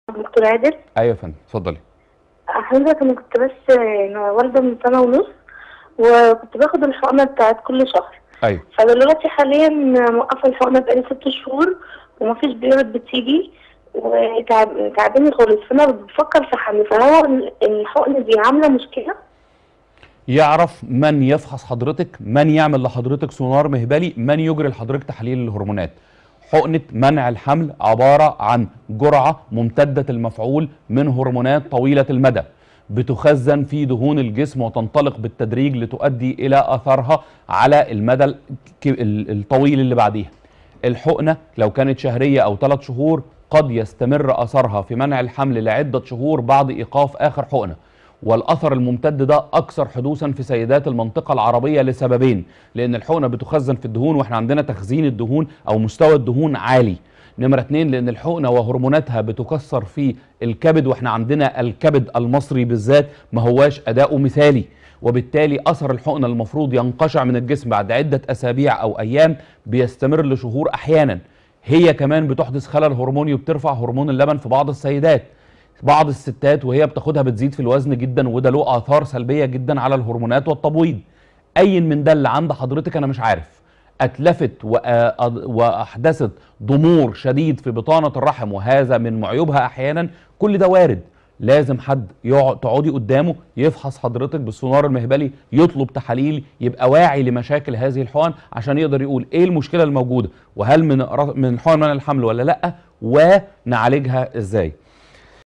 دكتور عادل ايوه يا فندم اتفضلي حضرتك انا كنت بس انا والده من سنه ونص وكنت باخد الحقنه بتاعت كل شهر ايوه فدلوقتي حاليا موقفه الحقنه بقالي ست شهور ومفيش بيرد بتيجي وتعبني خالص فانا بفكر في حل فهو الحقنه دي عامله مشكله يعرف من يفحص حضرتك من يعمل لحضرتك سونار مهبلي من يجري لحضرتك تحليل الهرمونات حقنة منع الحمل عبارة عن جرعة ممتدة المفعول من هرمونات طويلة المدى بتخزن في دهون الجسم وتنطلق بالتدريج لتؤدي إلى أثرها على المدى الك- ال- الطويل اللي بعديها الحقنة لو كانت شهرية أو ثلاث شهور قد يستمر أثرها في منع الحمل لعدة شهور بعد إيقاف آخر حقنة والاثر الممتد ده اكثر حدوثا في سيدات المنطقه العربيه لسببين لان الحقنه بتخزن في الدهون واحنا عندنا تخزين الدهون او مستوى الدهون عالي نمرة اتنين لان الحقنة وهرموناتها بتكسر في الكبد واحنا عندنا الكبد المصري بالذات ما هواش اداؤه مثالي وبالتالي اثر الحقنة المفروض ينقشع من الجسم بعد عدة اسابيع او ايام بيستمر لشهور احيانا هي كمان بتحدث خلل هرموني وبترفع هرمون اللبن في بعض السيدات بعض الستات وهي بتاخدها بتزيد في الوزن جدا وده له اثار سلبيه جدا على الهرمونات والتبويض اي من ده اللي عند حضرتك انا مش عارف اتلفت وأ- واحدثت ضمور شديد في بطانه الرحم وهذا من عيوبها احيانا كل ده وارد لازم حد يقعد تقعدي قدامه يفحص حضرتك بالسونار المهبلي يطلب تحاليل يبقى واعي لمشاكل هذه الحقن عشان يقدر يقول ايه المشكله الموجوده وهل من من حقن منع الحمل ولا لا ونعالجها ازاي